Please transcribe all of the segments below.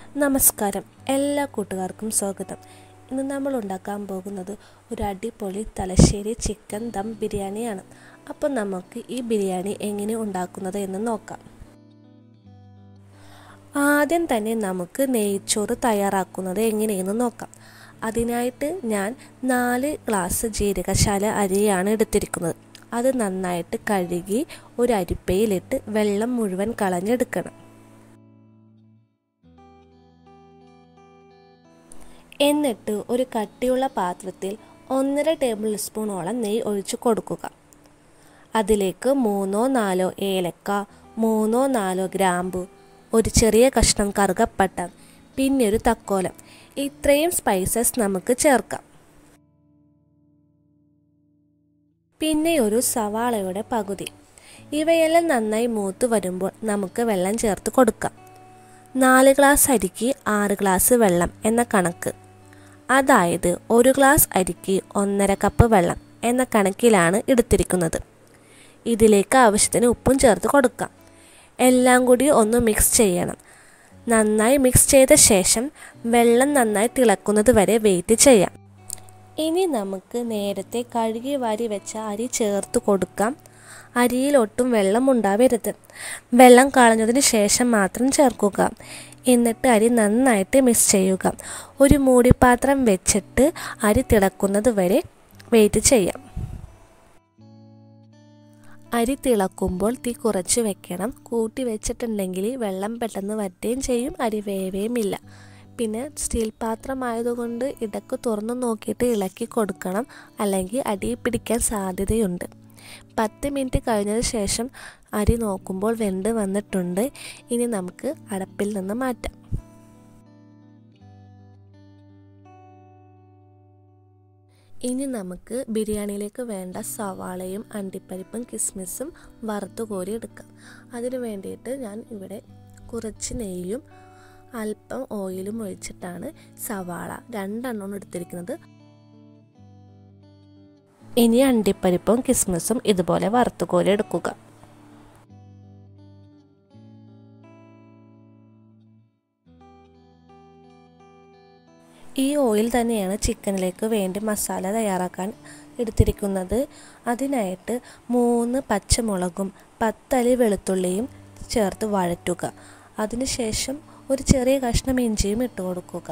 നമസ്കാരം എല്ലാ കൂട്ടുകാർക്കും സ്വാഗതം ഇന്ന് നമ്മൾ ഉണ്ടാക്കാൻ പോകുന്നത് ഒരു അടിപൊളി തലശ്ശേരി ചിക്കൻ ദം ബിരിയാണിയാണ് അപ്പോൾ നമുക്ക് ഈ ബിരിയാണി എങ്ങനെ ഉണ്ടാക്കുന്നത് എന്ന് നോക്കാം ആദ്യം തന്നെ നമുക്ക് നെയ്ച്ചോറ് തയ്യാറാക്കുന്നത് എങ്ങനെയെന്ന് നോക്കാം അതിനായിട്ട് ഞാൻ നാല് ഗ്ലാസ് ജീരകശാല അരിയാണ് എടുത്തിരിക്കുന്നത് അത് നന്നായിട്ട് കഴുകി ഒരു അരിപ്പയിലിട്ട് വെള്ളം മുഴുവൻ കളഞ്ഞെടുക്കണം എന്നിട്ട് ഒരു കട്ടിയുള്ള പാത്രത്തിൽ ഒന്നര ടേബിൾ സ്പൂണോളം നെയ്യ് ഒഴിച്ചു കൊടുക്കുക അതിലേക്ക് മൂന്നോ നാലോ ഏലക്ക മൂന്നോ നാലോ ഗ്രാമ്പു ഒരു ചെറിയ കഷ്ണം കറുകപ്പട്ട പിന്നെ ഒരു തക്കോലം ഇത്രയും സ്പൈസസ് നമുക്ക് ചേർക്കാം പിന്നെ ഒരു സവാളയുടെ പകുതി ഇവയെല്ലാം നന്നായി മൂത്ത് വരുമ്പോൾ നമുക്ക് വെള്ളം ചേർത്ത് കൊടുക്കാം നാല് ഗ്ലാസ് അരിക്ക് ആറ് ഗ്ലാസ് വെള്ളം എന്ന കണക്ക് അതായത് ഒരു ഗ്ലാസ് അരിക്ക് ഒന്നര കപ്പ് വെള്ളം എന്ന കണക്കിലാണ് എടുത്തിരിക്കുന്നത് ഇതിലേക്ക് ആവശ്യത്തിന് ഉപ്പും ചേർത്ത് കൊടുക്കാം എല്ലാം കൂടി ഒന്ന് മിക്സ് ചെയ്യണം നന്നായി മിക്സ് ചെയ്ത ശേഷം വെള്ളം നന്നായി തിളക്കുന്നത് വരെ വെയിറ്റ് ചെയ്യാം ഇനി നമുക്ക് നേരത്തെ കഴുകി വാരി വെച്ച അരി ചേർത്ത് കൊടുക്കാം അരിയിൽ ഒട്ടും വെള്ളം ഉണ്ടാവരുത് വെള്ളം കളഞ്ഞതിന് ശേഷം മാത്രം ചേർക്കുക എന്നിട്ട് അരി നന്നായിട്ട് മിക്സ് ചെയ്യുക ഒരു മൂടിപ്പാത്രം വെച്ചിട്ട് അരി തിളക്കുന്നത് വരെ വെയിറ്റ് ചെയ്യാം അരി തിളക്കുമ്പോൾ തീ കുറച്ച് വെക്കണം കൂട്ടി വെച്ചിട്ടുണ്ടെങ്കിൽ വെള്ളം പെട്ടെന്ന് വറ്റുകയും ചെയ്യും അരി വേവേയുമില്ല പിന്നെ സ്റ്റീൽ പാത്രമായതുകൊണ്ട് ഇടക്ക് തുറന്നു നോക്കിയിട്ട് ഇളക്കി കൊടുക്കണം അല്ലെങ്കിൽ അടി പിടിക്കാൻ സാധ്യതയുണ്ട് പത്ത് മിനിറ്റ് കഴിഞ്ഞതിന് ശേഷം അരി നോക്കുമ്പോൾ വെന്ത് വന്നിട്ടുണ്ട് ഇനി നമുക്ക് അടപ്പിൽ നിന്ന് മാറ്റാം ഇനി നമുക്ക് ബിരിയാണിയിലേക്ക് വേണ്ട സവാളയും അണ്ടിപ്പരിപ്പും കിസ്മിസും വറുത്ത് കോരി എടുക്കാം അതിന് വേണ്ടിയിട്ട് ഞാൻ ഇവിടെ കുറച്ച് നെയ്യും അല്പം ഓയിലും ഒഴിച്ചിട്ടാണ് സവാള രണ്ടെണ്ണം എടുത്തിരിക്കുന്നത് ഇനി അണ്ടിപ്പരിപ്പും കിസ്മിസും ഇതുപോലെ വറുത്ത് കോരി എടുക്കുക ഈ ഓയിൽ തന്നെയാണ് ചിക്കനിലേക്ക് വേണ്ടി മസാല തയ്യാറാക്കാൻ എടുത്തിരിക്കുന്നത് അതിനായിട്ട് മൂന്ന് പച്ചമുളകും പത്തലി വെളുത്തുള്ളിയും ചേർത്ത് വഴറ്റുക അതിനുശേഷം ഒരു ചെറിയ കഷ്ണം ഇഞ്ചിയും ഇട്ട് കൊടുക്കുക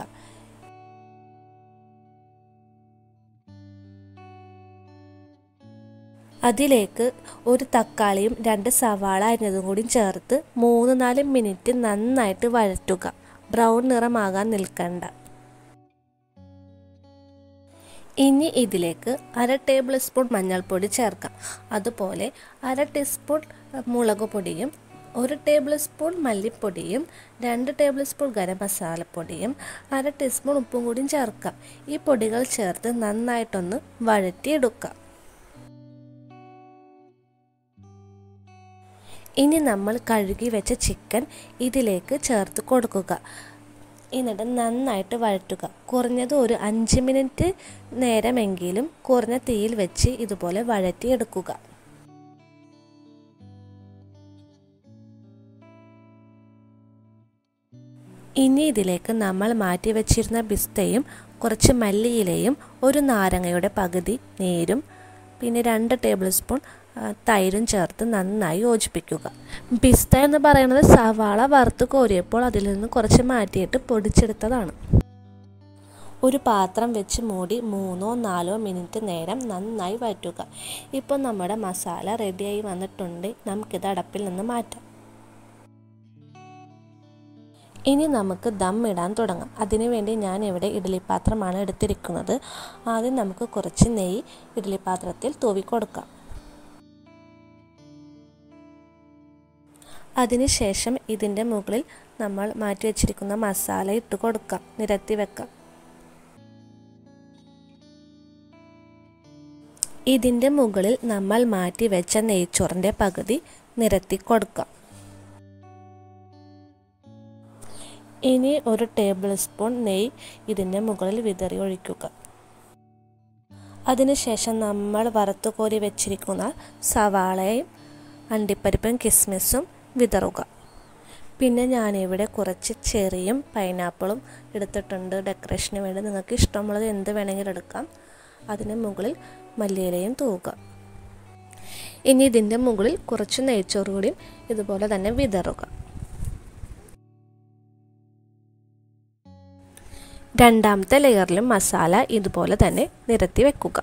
അതിലേക്ക് ഒരു തക്കാളിയും രണ്ട് സവാള അരിഞ്ഞതും കൂടി ചേർത്ത് മൂന്ന് നാല് മിനിറ്റ് നന്നായിട്ട് വഴറ്റുക ബ്രൗൺ നിറമാകാൻ നിൽക്കണ്ട ഇനി ഇതിലേക്ക് അര ടേബിൾ സ്പൂൺ മഞ്ഞൾപ്പൊടി ചേർക്കാം അതുപോലെ അര ടീസ്പൂൺ മുളക് പൊടിയും ഒരു ടേബിൾ സ്പൂൺ മല്ലിപ്പൊടിയും രണ്ട് ടേബിൾ സ്പൂൺ ഗരം മസാലപ്പൊടിയും അര ടീസ്പൂൺ ഉപ്പും കൂടിയും ചേർക്കാം ഈ പൊടികൾ ചേർത്ത് നന്നായിട്ടൊന്ന് വഴറ്റിയെടുക്കാം ഇനി നമ്മൾ കഴുകി വെച്ച ചിക്കൻ ഇതിലേക്ക് ചേർത്ത് കൊടുക്കുക എന്നിട്ട് നന്നായിട്ട് വഴറ്റുക കുറഞ്ഞത് ഒരു അഞ്ച് മിനിറ്റ് നേരമെങ്കിലും കുറഞ്ഞ തീയിൽ വെച്ച് ഇതുപോലെ വഴറ്റിയെടുക്കുക ഇനി ഇതിലേക്ക് നമ്മൾ മാറ്റി വെച്ചിരുന്ന ബിസ്തയും കുറച്ച് മല്ലിയിലയും ഒരു നാരങ്ങയുടെ പകുതി നീരും പിന്നെ രണ്ട് ടേബിൾ സ്പൂൺ തൈരും ചേർത്ത് നന്നായി യോജിപ്പിക്കുക പിസ്ത എന്ന് പറയുന്നത് സവാള വറുത്ത് കോരിയപ്പോൾ അതിൽ നിന്ന് കുറച്ച് മാറ്റിയിട്ട് പൊടിച്ചെടുത്തതാണ് ഒരു പാത്രം വെച്ച് മൂടി മൂന്നോ നാലോ മിനിറ്റ് നേരം നന്നായി വഴറ്റുക ഇപ്പോൾ നമ്മുടെ മസാല റെഡിയായി വന്നിട്ടുണ്ട് നമുക്കിത് അടപ്പിൽ നിന്ന് മാറ്റാം ഇനി നമുക്ക് ദം ഇടാൻ തുടങ്ങാം അതിനുവേണ്ടി ഞാൻ ഇവിടെ ഇഡ്ഡലി പാത്രമാണ് എടുത്തിരിക്കുന്നത് ആദ്യം നമുക്ക് കുറച്ച് നെയ്യ് ഇഡ്ഡലി പാത്രത്തിൽ തൂവി കൊടുക്കാം അതിനുശേഷം ഇതിൻ്റെ മുകളിൽ നമ്മൾ മാറ്റി വെച്ചിരിക്കുന്ന മസാല ഇട്ട് കൊടുക്കാം നിരത്തി വെക്കാം ഇതിൻ്റെ മുകളിൽ നമ്മൾ മാറ്റി വെച്ച നെയ്ച്ചോറിൻ്റെ പകുതി നിരത്തി കൊടുക്കാം ഇനി ഒരു ടേബിൾ സ്പൂൺ നെയ്യ് ഇതിൻ്റെ മുകളിൽ വിതറി ഒഴിക്കുക അതിനുശേഷം നമ്മൾ വറുത്തു കോരി വെച്ചിരിക്കുന്ന സവാളയും അണ്ടിപ്പരിപ്പും കിസ്മിസും വിതറുക പിന്നെ ഞാനിവിടെ കുറച്ച് ചെറിയും പൈനാപ്പിളും എടുത്തിട്ടുണ്ട് ഡെക്കറേഷന് വേണ്ടി നിങ്ങൾക്ക് ഇഷ്ടമുള്ളത് എന്ത് വേണമെങ്കിലും എടുക്കാം അതിന് മുകളിൽ മല്ലിയിലയും തൂവുക ഇനി ഇതിൻ്റെ മുകളിൽ കുറച്ച് നെയ്ച്ചോറ് കൂടിയും ഇതുപോലെ തന്നെ വിതറുക രണ്ടാമത്തെ ലെയറിലും മസാല ഇതുപോലെ തന്നെ നിരത്തി വെക്കുക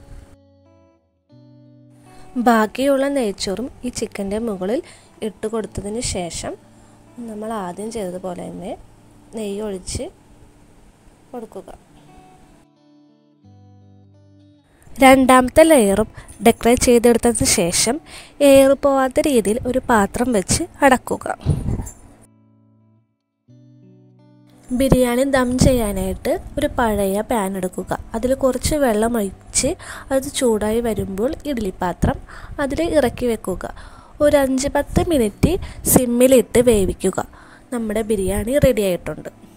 ബാക്കിയുള്ള നെയ്ച്ചോറും ഈ ചിക്കൻ്റെ മുകളിൽ ഇട്ട് കൊടുത്തതിന് ശേഷം നമ്മൾ ആദ്യം ചെയ്തതുപോലെ തന്നെ നെയ്യ് ഒഴിച്ച് കൊടുക്കുക രണ്ടാമത്തെ ലെയറും ഡെക്കറേറ്റ് ചെയ്തെടുത്തതിന് ശേഷം എയർ പോവാത്ത രീതിയിൽ ഒരു പാത്രം വെച്ച് അടക്കുക ബിരിയാണി ദം ചെയ്യാനായിട്ട് ഒരു പഴയ പാൻ എടുക്കുക അതിൽ കുറച്ച് വെള്ളം ഒഴിച്ച് അത് ചൂടായി വരുമ്പോൾ ഇഡ്ഡലിപ്പാത്രം അതിൽ ഇറക്കി വെക്കുക ഒരു അഞ്ച് പത്ത് മിനിറ്റ് സിമ്മിലിട്ട് വേവിക്കുക നമ്മുടെ ബിരിയാണി റെഡി ആയിട്ടുണ്ട്